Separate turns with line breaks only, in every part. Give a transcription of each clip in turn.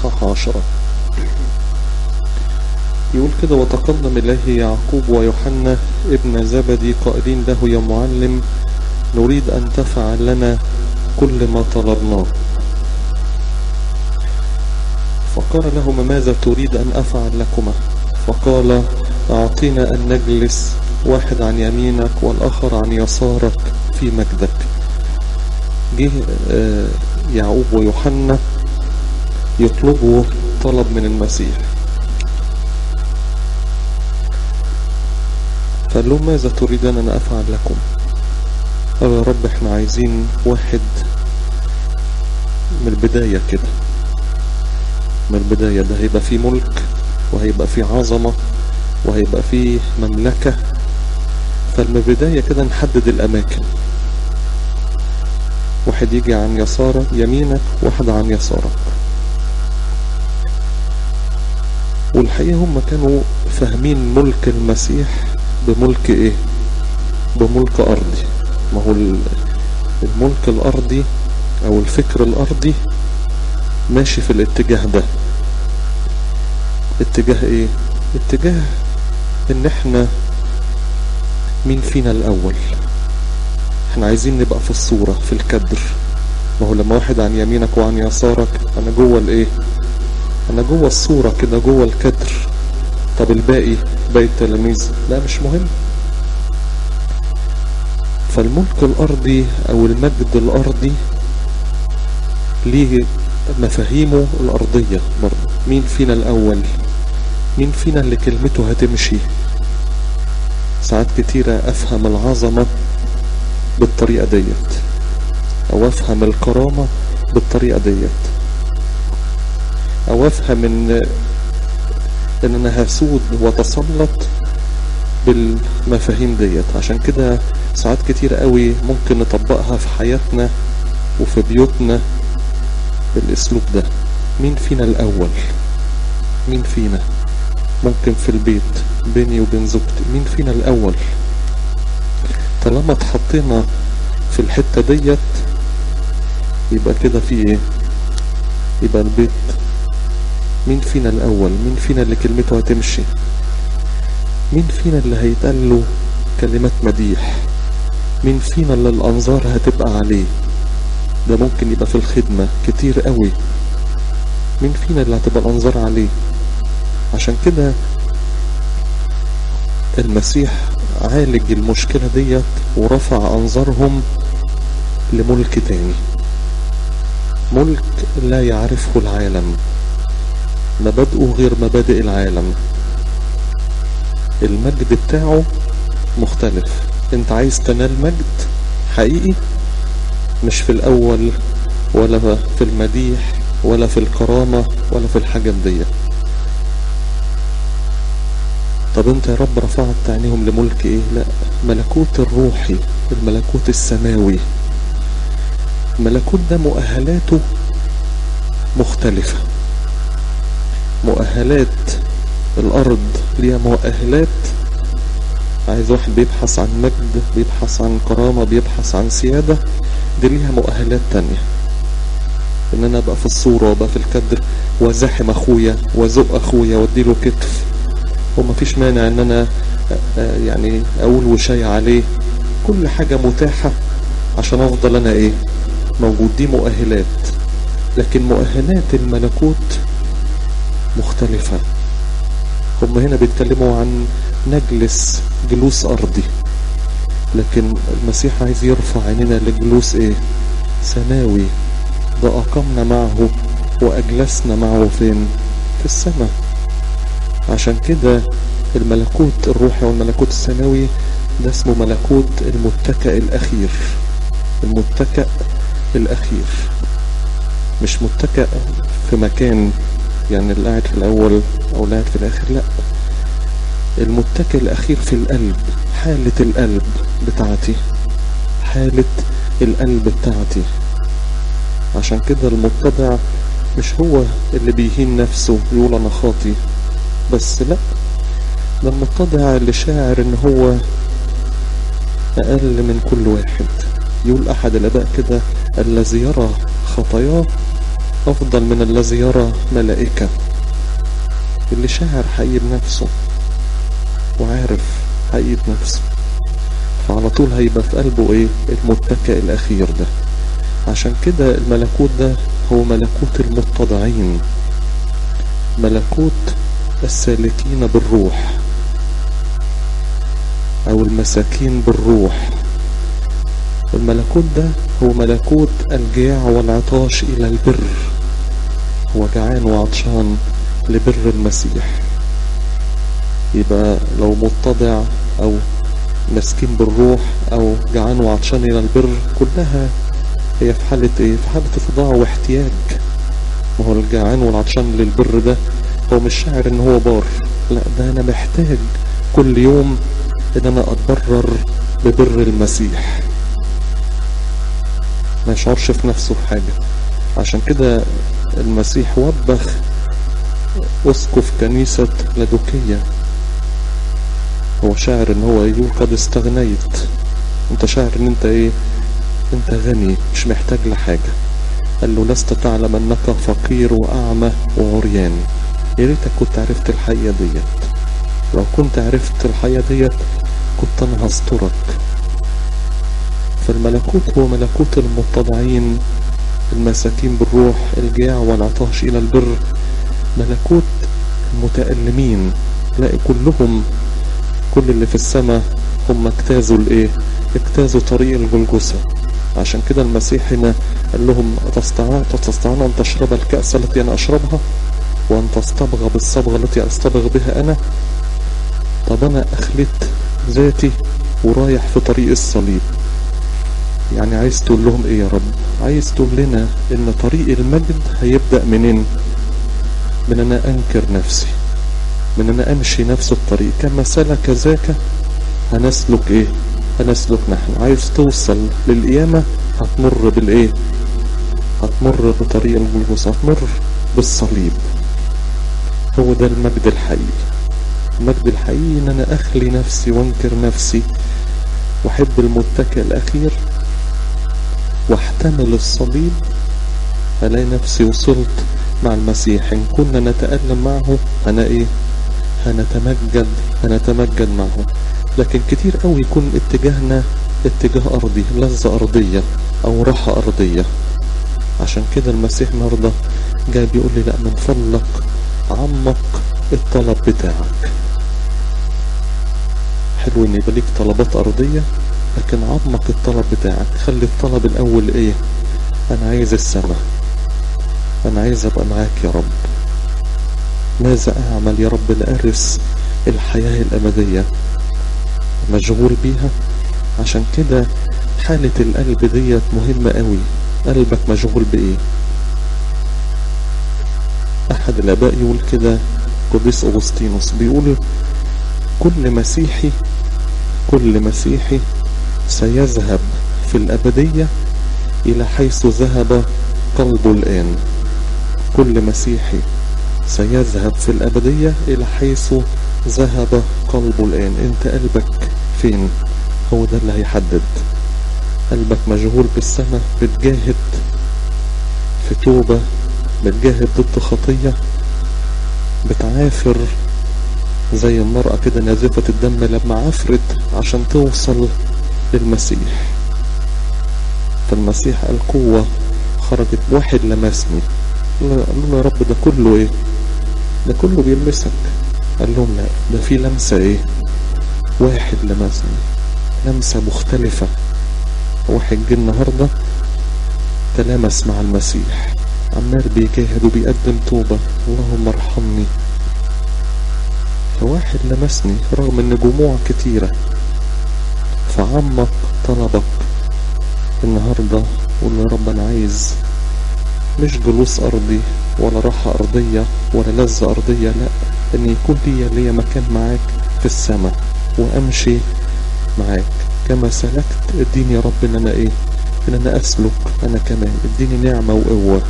إصحاح عشرة يقول كده وتقدم إليه يعقوب ويوحنا ابن زبدي قائلين له يا معلم نريد أن تفعل لنا كل ما طلبناه فقال لهما ماذا تريد أن أفعل لكما فقال أعطينا أن نجلس واحد عن يمينك والآخر عن يسارك في مجدك جه يعقوب ويوحنا يطلبوا طلب من المسيح فقال لهم ماذا تريدون أن أفعل لكم قالوا يا رب احنا عايزين واحد من البداية كده من البداية ده هيبقى فيه ملك وهيبقى فيه عظمة وهيبقى فيه مملكة فمن البداية كده نحدد الأماكن واحد يجي عن يسارك يمينك واحد عن يسارك والحقيقة هم كانوا فاهمين ملك المسيح بملك ايه بملك ارضي ما هو الملك الارضي او الفكر الارضي ماشي في الاتجاه ده اتجاه ايه اتجاه ان احنا مين فينا الاول احنا عايزين نبقى في الصورة في الكدر ما هو لما واحد عن يمينك وعن يسارك انا جوه الايه انا جوه الصورة كده جوه الكدر طب الباقي باقي التلاميذ لا مش مهم فالملك الارضي او المجد الارضي ليه مفاهيمه الارضية برضه مين فينا الاول مين فينا اللي كلمته هتمشي ساعات كتيرة افهم العظمة بالطريقة ديت او افهم الكرامة بالطريقة ديت او افهم ان ان انا هسود واتسلط بالمفاهيم ديت عشان كده ساعات كتير قوي ممكن نطبقها في حياتنا وفي بيوتنا بالاسلوب ده مين فينا الاول مين فينا ممكن في البيت بيني وبين زوجتي مين فينا الاول طالما اتحطينا في الحتة ديت يبقى كده في ايه يبقى البيت مين فينا الاول مين فينا اللي كلمته هتمشي مين فينا اللي هيتقال له كلمات مديح مين فينا اللي الانظار هتبقى عليه ده ممكن يبقى في الخدمة كتير قوي مين فينا اللي هتبقى الانظار عليه عشان كده المسيح عالج المشكلة ديت ورفع انظارهم لملك تاني ملك لا يعرفه العالم مبادئه غير مبادئ العالم المجد بتاعه مختلف انت عايز تنال مجد حقيقي مش في الاول ولا في المديح ولا في الكرامة ولا في الحاجات دي طب انت يا رب رفعت عينيهم لملك ايه لا ملكوت الروحي الملكوت السماوي الملكوت ده مؤهلاته مختلفة مؤهلات الارض ليها مؤهلات عايز واحد بيبحث عن مجد بيبحث عن كرامة بيبحث عن سيادة دي ليها مؤهلات تانية ان انا ابقى في الصورة وابقى في الكدر وازاحم اخويا وازق اخويا واديله كتف ومفيش مانع ان انا يعني اقول وشاي عليه كل حاجة متاحة عشان افضل انا ايه موجود دي مؤهلات لكن مؤهلات الملكوت مختلفة هم هنا بيتكلموا عن نجلس جلوس أرضي لكن المسيح عايز يرفع عيننا لجلوس ايه سماوي ده أقمنا معه وأجلسنا معه فين في السماء عشان كده الملكوت الروحي والملكوت السماوي ده اسمه ملكوت المتكأ الأخير المتكأ الأخير مش متكأ في مكان يعني اللي قاعد في الأول أو اللي قاعد في الآخر لا المتكئ الأخير في القلب حالة القلب بتاعتي حالة القلب بتاعتي عشان كده المتبع مش هو اللي بيهين نفسه يقول أنا خاطي بس لا ده المتبع اللي شاعر ان هو أقل من كل واحد يقول أحد الآباء كده الذي يرى خطاياه أفضل من الذي يرى ملائكة اللي شاعر حقيقة نفسه وعارف حقيقة نفسه فعلى طول هيبقى في قلبه ايه المتكئ الأخير ده عشان كده الملكوت ده هو ملكوت المتضعين ملكوت السالكين بالروح أو المساكين بالروح الملكوت ده هو ملكوت الجياع والعطاش إلى البر هو جعان وعطشان لبر المسيح يبقى لو متضع أو مسكين بالروح أو جعان وعطشان إلى البر كلها هي في حالة إيه؟ في حالة اتضاع واحتياج ما هو الجعان والعطشان للبر ده هو مش شاعر إن هو بار لا ده أنا محتاج كل يوم إن أنا أتبرر ببر المسيح ما يشعرش في نفسه بحاجة عشان كده المسيح وبخ أسقف كنيسة لادوكية هو شاعر ان هو يقول قد استغنيت انت شاعر ان انت ايه انت غني مش محتاج لحاجة قال له لست تعلم انك فقير واعمى وعريان يا ريتك كنت عرفت الحقيقة ديت لو كنت عرفت الحقيقة ديت كنت انا هسترك فالملكوت هو ملكوت المتضعين المساكين بالروح الجاع والعطاش الى البر ملكوت المتألمين تلاقي كلهم كل اللي في السماء هم اجتازوا الايه اجتازوا طريق الجلجسة عشان كده المسيح هنا قال لهم تستطيعون ان تشرب الكأس التي انا اشربها وان تصطبغ بالصبغة التي اصطبغ بها انا طب انا اخلت ذاتي ورايح في طريق الصليب يعني عايز تقول لهم ايه يا رب عايز تقول لنا ان طريق المجد هيبدأ منين من انا انكر نفسي من انا امشي نفس الطريق كما سلك ذاك هنسلك ايه هنسلك نحن عايز توصل للقيامة هتمر بالايه هتمر بطريق الجلوس هتمر بالصليب هو ده المجد الحقيقي المجد الحقيقي ان انا اخلي نفسي وانكر نفسي واحب المتكئ الاخير واحتمل الصليب الاقي نفسي وصلت مع المسيح ان كنا نتألم معه انا ايه هنتمجد هنتمجد معه لكن كتير قوي يكون اتجاهنا اتجاه ارضي لذة ارضية او راحة ارضية عشان كده المسيح النهارده جاي بيقول لي لا من فضلك عمق الطلب بتاعك حلو ان يبقى ليك طلبات ارضية لكن عمق الطلب بتاعك خلي الطلب الاول ايه انا عايز السماء انا عايز ابقى معاك يا رب ماذا اعمل يا رب لارث الحياة الابدية مشغول بيها عشان كده حالة القلب ديت مهمة قوي قلبك مشغول بايه احد الاباء يقول كده قديس اغسطينوس بيقول كل مسيحي كل مسيحي سيذهب في الابدية الى حيث ذهب قلبه الان كل مسيحي سيذهب في الأبدية إلى حيث ذهب قلبه الآن أنت قلبك فين هو ده اللي هيحدد قلبك مشغول بالسماء بتجاهد في توبة بتجاهد ضد خطية بتعافر زي المرأة كده نازفة الدم لما عفرت عشان توصل للمسيح فالمسيح قال قوة خرجت واحد لمسني قالوا له يا رب ده كله ايه ده كله بيلمسك قال لهم لا ده في لمسة ايه واحد لمسني لمسة مختلفة واحد جه النهاردة تلامس مع المسيح عمال بيجاهد وبيقدم توبة اللهم ارحمني فواحد لمسني رغم ان جموع كتيرة فعمق طلبك النهاردة قول يا رب انا عايز مش جلوس أرضي ولا راحة أرضية ولا لذة أرضية لا أن يكون لي لي مكان معاك في السماء وأمشي معاك كما سلكت اديني يا رب ان انا ايه ان انا اسلك انا كمان اديني نعمة وقوة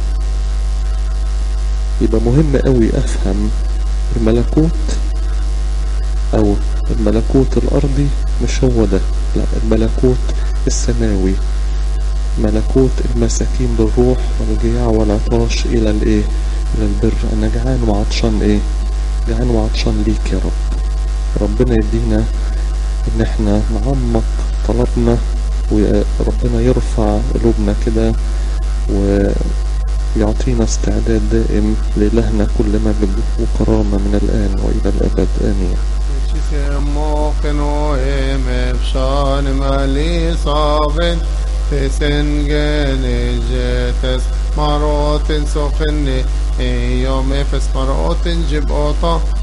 يبقى مهم قوي افهم الملكوت او الملكوت الارضي مش هو ده لا الملكوت السماوي ملكوت المساكين بالروح والجياع والعطاش إلى الإيه إلى البر أنا جعان وعطشان إيه جعان وعطشان ليك يا رب ربنا يدينا إن إحنا نعمق طلبنا وربنا يرفع قلوبنا كده ويعطينا استعداد دائم لإلهنا كل مجد وكرامة من الآن وإلى الأبد آمين
Moken efshan mali saben Tesen genejetes marotin sofenne Yom efes marotin jibota